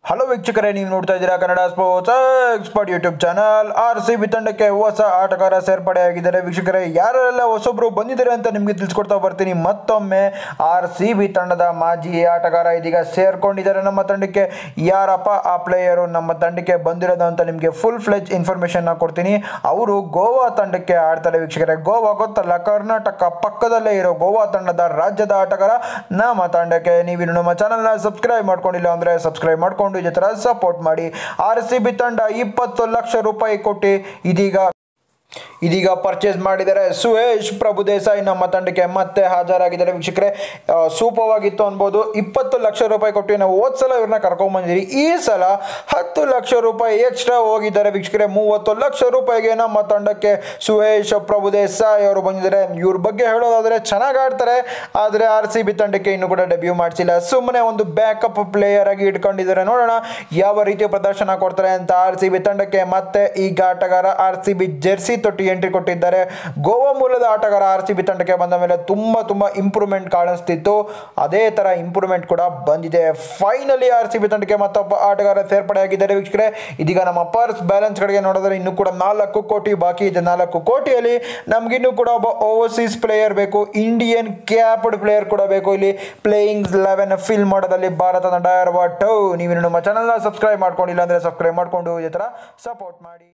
hello ವೀಕ್ಷಕರೇ ನೀವು ನೋಡ್ತಾ ಇದ್ದೀರಾ Kannada sports expert YouTube channel R C B ತಂಡಕ್ಕೆ ಹೊಸ ಆಟಗಾರ ಸೇರ್ಪಡೆಯಾಗಿದ್ದಾರೆ ವೀಕ್ಷಕರೇ ಯಾರೆಲ್ಲ ಹೊಸೊಬ್ರು ಬಂದಿದ್ದಾರೆ ಅಂತ ನಿಮಗೆ ತಿಳಿಸ್ಕೊಡ್ತಾ ಬರ್ತೀನಿ ಮತ್ತೊಮ್ಮೆ ಆರ್ ಸಿ ಬಿ ತಂಡದ ಮಾಜಿ ಆಟಗಾರ ಇದೀಗ ಸೇರ್ಕೊಂಡಿದ್ದಾರೆ ನಮ್ಮ ತಂಡಕ್ಕೆ ಯಾರಪ್ಪ ಆ ಪ್ಲೇಯರು ನಮ್ಮ ತಂಡಕ್ಕೆ ಬಂದಿರೋದು ಅಂತ ನಿಮಗೆ ಫುಲ್ ಫ್ಲೆಜ್ ಇನ್ಫಾರ್ಮೇಷನ್ನ ಕೊಡ್ತೀನಿ ಅವರು ಗೋವಾ ತಂಡಕ್ಕೆ ಆಡ್ತಾರೆ ವೀಕ್ಷಕರೇ ಗೋವಾ ಗೊತ್ತಲ್ಲ ಕರ್ನಾಟಕ ಪಕ್ಕದಲ್ಲೇ ಇರೋ ಗೋವಾ ತಂಡದ ರಾಜ್ಯದ ಆಟಗಾರ ನಮ್ಮ ತಂಡಕ್ಕೆ ನೀವು ನಮ್ಮ ಚಾನಲ್ನ ಸಬ್ಸ್ಕ್ರೈಬ್ ಮಾಡ್ಕೊಂಡಿಲ್ಲ ಅಂದರೆ ಸಬ್ಸ್ಕ್ರೈಬ್ ಮಾಡ್ಕೊಂಡು ಇದೇ ಥರ ಸಪೋರ್ಟ್ ಮಾಡಿ ಆರ್ ಸಿ ಬಿ ತಂಡ ಇಪ್ಪತ್ತು ಲಕ್ಷ ರೂಪಾಯಿ ಕೊಟ್ಟು ಇದೀಗ ಇದೀಗ ಪರ್ಚೇಸ್ ಮಾಡಿದ್ದಾರೆ ಸುರೇಶ್ ಪ್ರಭು ದೇಸಾಯಿ ನಮ್ಮ ತಂಡಕ್ಕೆ ಮತ್ತೆ ಹಾಜರಾಗಿದ್ದಾರೆ ವೀಕ್ಷಕರೇ ಆ, ಸೂಪವಾಗಿತ್ತು ಅನ್ಬೋದು ಇಪ್ಪತ್ತು ಲಕ್ಷ ರೂಪಾಯಿ ಕೊಟ್ಟು ನಾವು ಹೋದ್ ಸಲ ಇವ್ರನ್ನ ಕರ್ಕೊಂಡ್ಬಂದಿದ್ದೀರಿ ಈ ಸಲ ಹತ್ತು ಲಕ್ಷ ರೂಪಾಯಿ ಎಕ್ಸ್ಟ್ರಾ ಹೋಗಿದ್ದಾರೆ ವೀಕ್ಷಕರೇ ಮೂವತ್ತು ಲಕ್ಷ ರೂಪಾಯಿಗೆ ನಮ್ಮ ತಂಡಕ್ಕೆ ಸುರೇಶ್ ಪ್ರಭು ದೇಸಾಯಿ ಅವರು ಬಂದಿದ್ದಾರೆ ಇವ್ರ ಬಗ್ಗೆ ಹೇಳೋದಾದ್ರೆ ಚೆನ್ನಾಗಿ ಆಡ್ತಾರೆ ಆದರೆ ಆರ್ ಸಿ ಬಿ ತಂಡಕ್ಕೆ ಇನ್ನೂ ಕೂಡ ಡೆಬ್ಯೂ ಮಾಡಿಸಿಲ್ಲ ಸುಮ್ಮನೆ ಒಂದು ಬ್ಯಾಕಪ್ ಪ್ಲೇಯರ್ ಆಗಿ ಇಟ್ಕೊಂಡಿದ್ದಾರೆ ನೋಡೋಣ ಯಾವ ರೀತಿಯ ಪ್ರದರ್ಶನ ಕೊಡ್ತಾರೆ ಅಂತ ಆರ್ ಸಿ ಬಿ ತಂಡಕ್ಕೆ ಮತ್ತೆ ಈಗ ಆಟಗಾರ ಆರ್ ಸಿ ಬಿ ಜೆರ್ಸಿ ತೊಟ್ಟಿ ಎಂಟ್ರಿ ಕೊಟ್ಟಿದ್ದಾರೆ ಗೋವಾ ಮೂಲದ ಆಟಗಾರ ಆರ್ ಸಿ ಬಿ ತಂಡಕ್ಕೆ ಬಂದ ಮೇಲೆ ತುಂಬ ತುಂಬ ಇಂಪ್ರೂವ್ಮೆಂಟ್ ಕಾಣಿಸ್ತಿತ್ತು ಅದೇ ಥರ ಇಂಪ್ರೂವ್ಮೆಂಟ್ ಕೂಡ ಬಂದಿದೆ ಫೈನಲಿ ಆರ್ ಸಿ ಬಿ ತಂಡಕ್ಕೆ ಮತ್ತೊಬ್ಬ ಆಟಗಾರ ಸೇರ್ಪಡೆಯಾಗಿದ್ದಾರೆ ವೀಕ್ಷಕರೇ ಇದೀಗ ನಮ್ಮ ಪರ್ಸ್ ಬ್ಯಾಲೆನ್ಸ್ ಕಡೆಗೆ ನೋಡಿದ್ರೆ ಇನ್ನೂ ಕೂಡ ನಾಲ್ಕು ಕೋಟಿ ಬಾಕಿ ಇದೆ ನಾಲ್ಕು ಕೋಟಿಯಲ್ಲಿ ನಮಗಿನ್ನೂ ಕೂಡ ಒಬ್ಬ ಓವರ್ಸೀಸ್ ಪ್ಲೇಯರ್ ಬೇಕು ಇಂಡಿಯನ್ ಕ್ಯಾಪ್ಡ್ ಪ್ಲೇಯರ್ ಕೂಡ ಬೇಕು ಇಲ್ಲಿ ಪ್ಲೇಯಿಂಗ್ ಲೆವೆನ್ ಫಿಲ್ ಮಾಡೋದಲ್ಲಿ ಭಾರತ ತಂಡ ಇರುವ ಟೌ ನೀವು ನಮ್ಮ ಚಾನಲ್ನ ಸಬ್ಸ್ಕ್ರೈಬ್ ಮಾಡ್ಕೊಂಡಿಲ್ಲ ಅಂದರೆ ಸಬ್ಸ್ಕ್ರೈಬ್ ಮಾಡಿಕೊಂಡು ಈ ಥರ ಸಪೋರ್ಟ್ ಮಾಡಿ